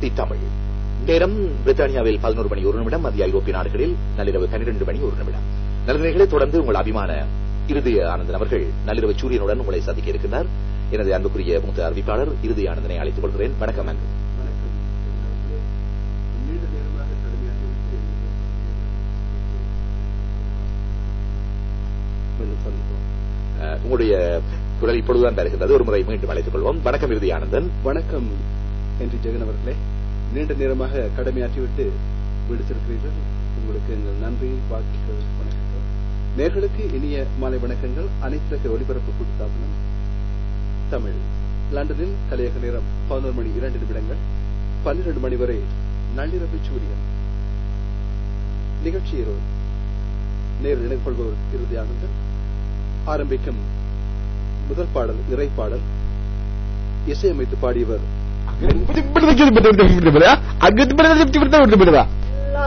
D Tamil நேரம் பிரித்தானியாவில் பதினோரு மணி ஒரு நிமிடம் மத்திய ஐரோப்பிய நாடுகளில் நள்ளிரவு பன்னிரண்டு மணி ஒரு நிமிடம் நல்லவர்களை தொடர்ந்து உங்கள் அபிமான இருதய ஆனந்தன் அவர்கள் நள்ளிரவு சூரியனுடன் உங்களை சந்திக்க இருக்கிறார் எனது அன்புக்குரிய மூத்த அறிவிப்பாளர் இருதய ஆனந்தனை அழைத்துக் கொள்கிறேன் வணக்கம் அன்பு வணக்கம் நீண்ட நேரமாக கடுமையாக சந்திப்போம் அஹ், உங்களுடைய குரல் இப்பொழுதுதான் வருகின்றது ஒரு முறை மீண்டும் அழைத்துக் கொள்வோம் வணக்கம் இருதய ஆனந்தன் வணக்கம் என்று ஜெகன் அவர்களே நீண்ட நேரமாக கடமையாற்றிவிட்டு விடுத்திருக்கிறீர்கள் உங்களுக்கு எங்கள் நன்றி வாழ்த்துக்கள் வணக்கங்கள் நேர்களுக்கு இனிய மாலை வணக்கங்கள் அனைத்துலக ஒலிபரப்பு கூட்டுத்தாபனம் தமிழ் லண்டனில் கலையக நேரம் பதினோரு மணி இரண்டு நிமிடங்கள் பன்னிரண்டு மணி வரை நள்ளிரவு சூரியன் நிகழ்ச்சியில் நேரில் இணைந்து கொள்பவர் இறுதி ஆனந்தன் ஆரம்பிக்கும் முதல் பாடல் இறை பாடல் இசையமைத்து பாடியவர் அங்கிட்டு